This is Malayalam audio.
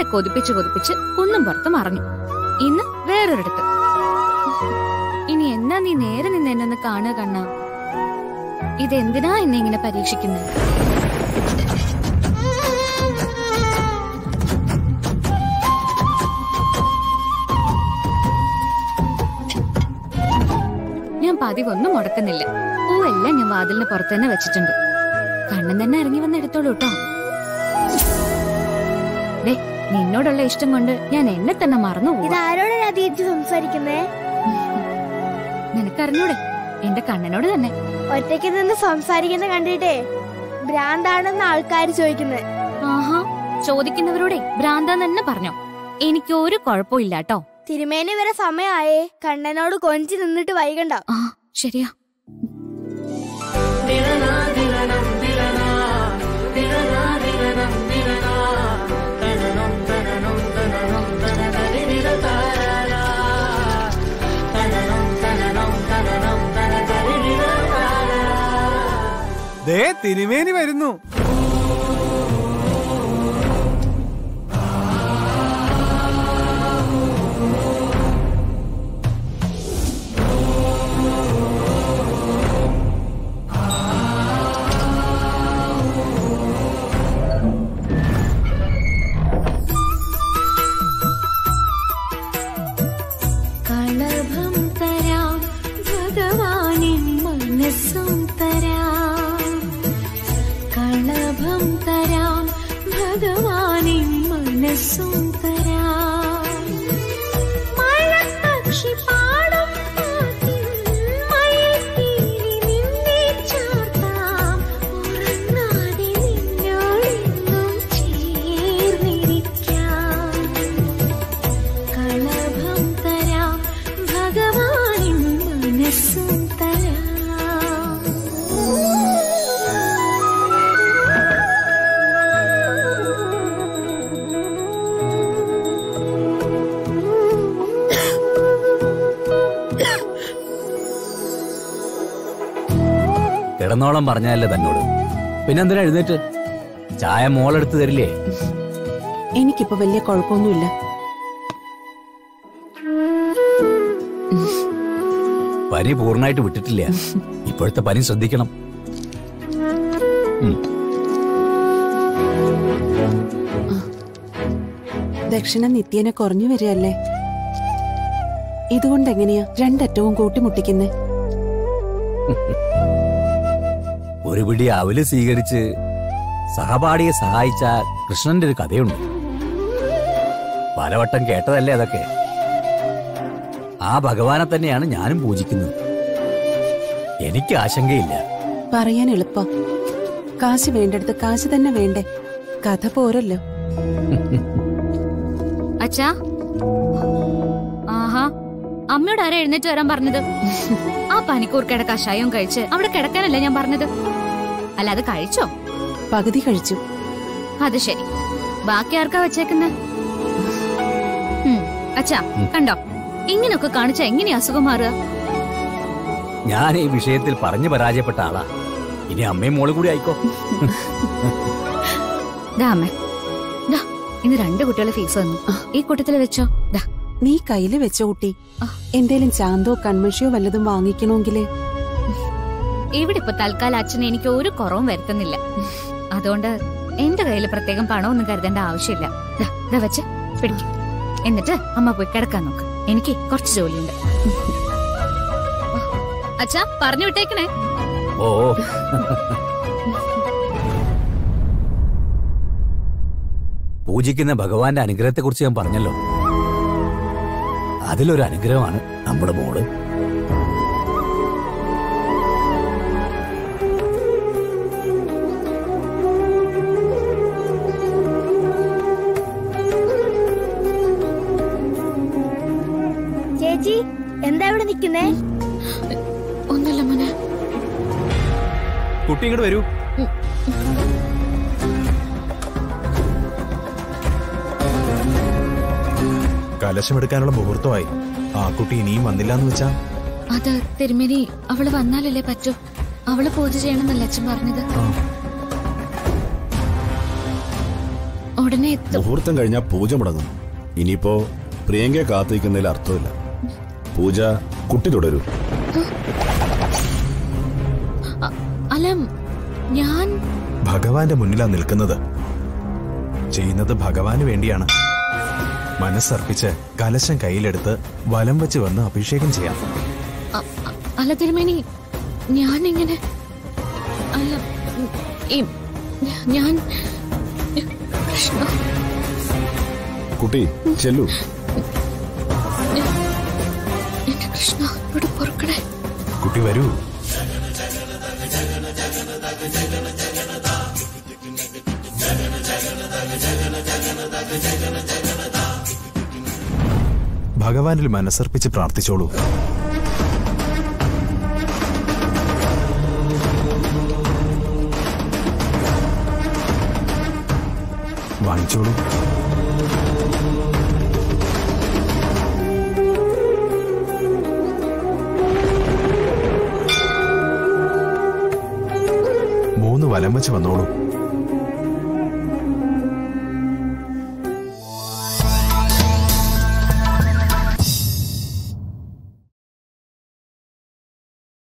കൊതിപ്പിച്ച് കൊതിപ്പിച്ച് കുന്നും പുറത്ത് മറഞ്ഞു ഇന്ന് വേറൊരിടത്ത് ഇനി എന്നാ നീ നേരെ നിന്ന് എന്നെ ഒന്ന് കാണുക കണ്ണ ഇതെന്തിനാ എന്നെ ഇങ്ങനെ പരീക്ഷിക്കുന്നത് ഞാൻ പതിവൊന്നും മുടക്കുന്നില്ല പൂവെല്ലാം ഞാൻ വാതിലിന് പുറത്ത് തന്നെ വെച്ചിട്ടുണ്ട് കണ്ണൻ തന്നെ ഇറങ്ങി വന്ന് എടുത്തോളൂ കേട്ടോ ദേ നിന്നോടുള്ള ഇഷ്ടം കൊണ്ട് ഞാൻ എന്നെ തന്നെ മറന്നു പോവാ. ഇതാരോടാ രാധേച്ചി സംസാരിക്കുന്നേ നിനക്കറിഞ്ഞൂടെ എന്റെ കണ്ണനോട് തന്നെ ഒറ്റയ്ക്ക് നിന്ന് സംസാരിക്കുന്ന കണ്ടിട്ടേ ഭ്രാന്താണെന്ന് ആൾക്കാർ ചോദിക്കുന്നത് ആഹാ ചോദിക്കുന്നവരോടെ ഭ്രാന്താന്ന് തന്നെ പറഞ്ഞോ എനിക്ക് ഒരു കുഴപ്പമില്ല കേട്ടോ തിരുമേനി വരെ സമയമായേ കണ്ണനോട് കൊഞ്ചി നിന്നിട്ട് വൈകണ്ട ആ ശരിയാ ദേ തിരുമേനി വരുന്നു കളഭം തരാം ഭഗവാനിൻ മനസ്സും തരാം കളഭം തരാം ഭഗവാനിൻ മനസ്സും തരാം മഴപ്പക്ഷി പാടും പാട്ടിൽ മയിൽപ്പീലി നിന്നെ ചാർത്താം ഉറങ്ങാതെ നിന്നോടെന്നും ചേർന്നിരിക്കാം കളഭം തരാം ഭഗവാനിൻ മനസ്സും തരാം കിടന്നോളം പറഞ്ഞതല്ലേ തന്നോട് പിന്നെന്തിനാ എഴുന്നേറ്റ് ചായ മോളെടുത്ത് തരില്ലേ എനിക്കിപ്പോ വലിയ കുഴപ്പമൊന്നുമില്ല പനി പൂർണ്ണമായിട്ട് വിട്ടിട്ടില്ല ഇപ്പോഴത്തെ പനി ശ്രദ്ധിക്കണം ഉം. ദക്ഷിണ നിത്യേന കുറഞ്ഞു വരികയല്ലേ ഇതുകൊണ്ട് എങ്ങനെയാ രണ്ടറ്റവും കൂട്ടിമുട്ടിക്കുന്നേ ഒരു പിടി അവല് സ്വീകരിച്ച് സഹപാഠിയെ സഹായിച്ച കൃഷ്ണന്റെ ഒരു കഥയുണ്ട് പലവട്ടം കേട്ടതല്ലേ അതൊക്കെ ആ ഭഗവാനെ തന്നെയാണ് ഞാനും പൂജിക്കുന്നത് എനിക്ക് ആശങ്കയില്ല പറയാൻ എളുപ്പം കാശ് വേണ്ടടുത്ത് കാശ് തന്നെ വേണ്ടേ കഥ പോരല്ലോ അച്ഛാ ആഹാ അമ്മയോട് ആരാ എഴുന്നേറ്റ് വരാൻ പറഞ്ഞത് ആ പനിക്കൂർക്കയുടെ കഷായവും കഴിച്ച് അവിടെ കിടക്കാനല്ലേ ഞാൻ പറഞ്ഞത് അല്ല അത് കഴിച്ചോ പകുതി കഴിച്ചു അത് ശരി ബാക്കി ആർക്കാ വെച്ചേക്കുന്നെ ഉം, അച്ഛാ കണ്ടോ ഇങ്ങനൊക്കെ കാണിച്ച എങ്ങനെയാ അസുഖം മാറുക ഞാൻ ഈ വിഷയത്തിൽ പറഞ്ഞു പരാജയപ്പെട്ട ആളാ ഇനി അമ്മയും മോളും കൂടി ആയിക്കോ ദാ അമ്മേ ദാ ഇന്ന് രണ്ട് കുട്ടികളെ ഫീസ് വന്നു ഈ കൂട്ടത്തിൽ വെച്ചോ ദാ നീ കയ്യില് വെച്ച കുട്ടി ആ. എന്തേലും ചാന്തോ കൺമഷിയോ വല്ലതും വാങ്ങിക്കണമെങ്കില് ഇവിടെ ഇപ്പൊ തൽക്കാലം അച്ഛൻ എനിക്ക് ഒരു കുറവും വരുത്തുന്നില്ല അതുകൊണ്ട് എന്റെ കയ്യിൽ പ്രത്യേകം പണമൊന്നും കരുതേണ്ട ആവശ്യമില്ല ദാ, ദാ വെച്ച് പിടിക്കും എന്നിട്ട് അമ്മ പോയി കിടക്കാൻ നോക്ക് എനിക്ക് കുറച്ച് ജോലിയുണ്ട് അച്ഛാ പറഞ്ഞു വിട്ടേക്കണേ ഓ പൂജിക്കുന്ന ഭഗവാന്റെ അനുഗ്രഹത്തെക്കുറിച്ച് ഞാൻ പറഞ്ഞല്ലോ അതിലൊരു അനുഗ്രഹമാണ് നമ്മുടെ മോള് ചേച്ചി എന്താ ഇവിടെ നിക്കുന്നേ ഒന്നുമില്ല മോനെ കുട്ടി ഇങ്ങോട്ട് വരൂ കലശമെടുക്കാനുള്ള മുഹൂർത്തമായി ആ കുട്ടി ഇനിയും വന്നില്ല എന്ന് വെച്ചാ അത് തിരുമേനി അവള് വന്നാലല്ലേ പറ്റൂ അവള് പൂജ ചെയ്യണമെന്നല്ല അച്ഛൻ പറഞ്ഞത് ഉടനെ എത്തും മുഹൂർത്തം കഴിഞ്ഞാൽ പൂജ മുടങ്ങും ഇനിയിപ്പോ പ്രിയങ്കയെ കാത്തിരിക്കുന്നതിൽ അർത്ഥമില്ല പൂജ കുട്ടി തുടരൂ അ- അല്ല ഞാൻ ഭഗവാന്റെ മുന്നിലാ നിൽക്കുന്നത് ചെയ്യുന്നത് ഭഗവാന് വേണ്ടിയാണ് മനസ്സർപ്പിച്ച് കലശം കയ്യിലെടുത്ത് വലം വെച്ച് വന്ന് അഭിഷേകം ചെയ്യാം അ- അ- അല്ല തിരുമേനി ഞാൻ എങ്ങനെ അല്ല ഉം, ഈ ഞാൻ കൃഷ്ണ കുട്ടി ചെല്ലു എന്റെ കൃഷ്ണ ഇവിടെ പൊറുക്കണേ കുട്ടി വരൂ ഭഗവാനിൽ മനസ്സർപ്പിച്ച് പ്രാർത്ഥിച്ചോളൂ വാങ്ങിച്ചോളൂ മൂന്ന് വലം വെച്ച് വന്നോളൂ